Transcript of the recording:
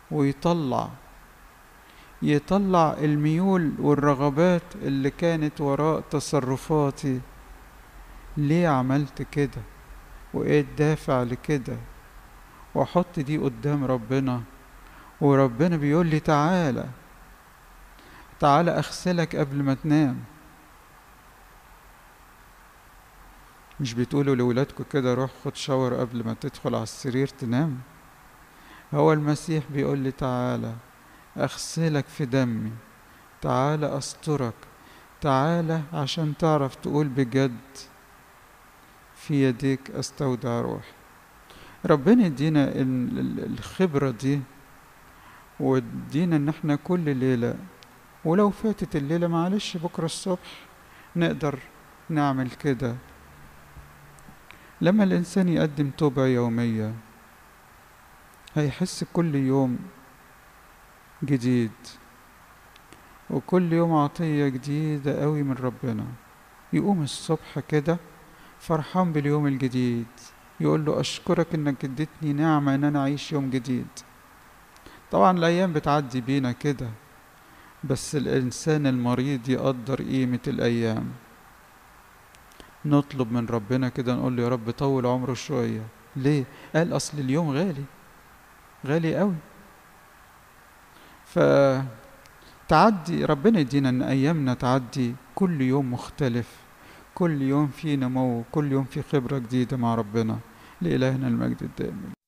ويطلع يطلع الميول والرغبات اللي كانت وراء تصرفاتي ليه عملت كده وايه الدافع لكده واحط دي قدام ربنا وربنا بيقول لي تعالى تعالى اغسلك قبل ما تنام مش بتقولوا لولادكم كده روح خد شاور قبل ما تدخل على السرير تنام هو المسيح بيقول لي تعالى اغسلك في دمي تعالى استرك تعالى عشان تعرف تقول بجد في يديك استودع روحي ربنا يدينا الخبرة دي ويدينا ان احنا كل ليلة ولو فاتت الليلة معلش بكرة الصبح نقدر نعمل كده لما الإنسان يقدم توبة يومية هيحس كل يوم جديد وكل يوم عطية جديدة قوي من ربنا يقوم الصبح كده فرحان باليوم الجديد يقول له أشكرك إنك اديتني نعمة إن أنا أعيش يوم جديد طبعا الأيام بتعدي بينا كده بس الإنسان المريض يقدر قيمة الأيام نطلب من ربنا كده نقول له يا رب طول عمره شوية ليه؟ قال أصل اليوم غالي غالي قوي فتعدي ربنا يدينا ان ايامنا تعدي كل يوم مختلف كل يوم في نمو كل يوم في خبرة جديدة مع ربنا لإلهنا المجد الدائم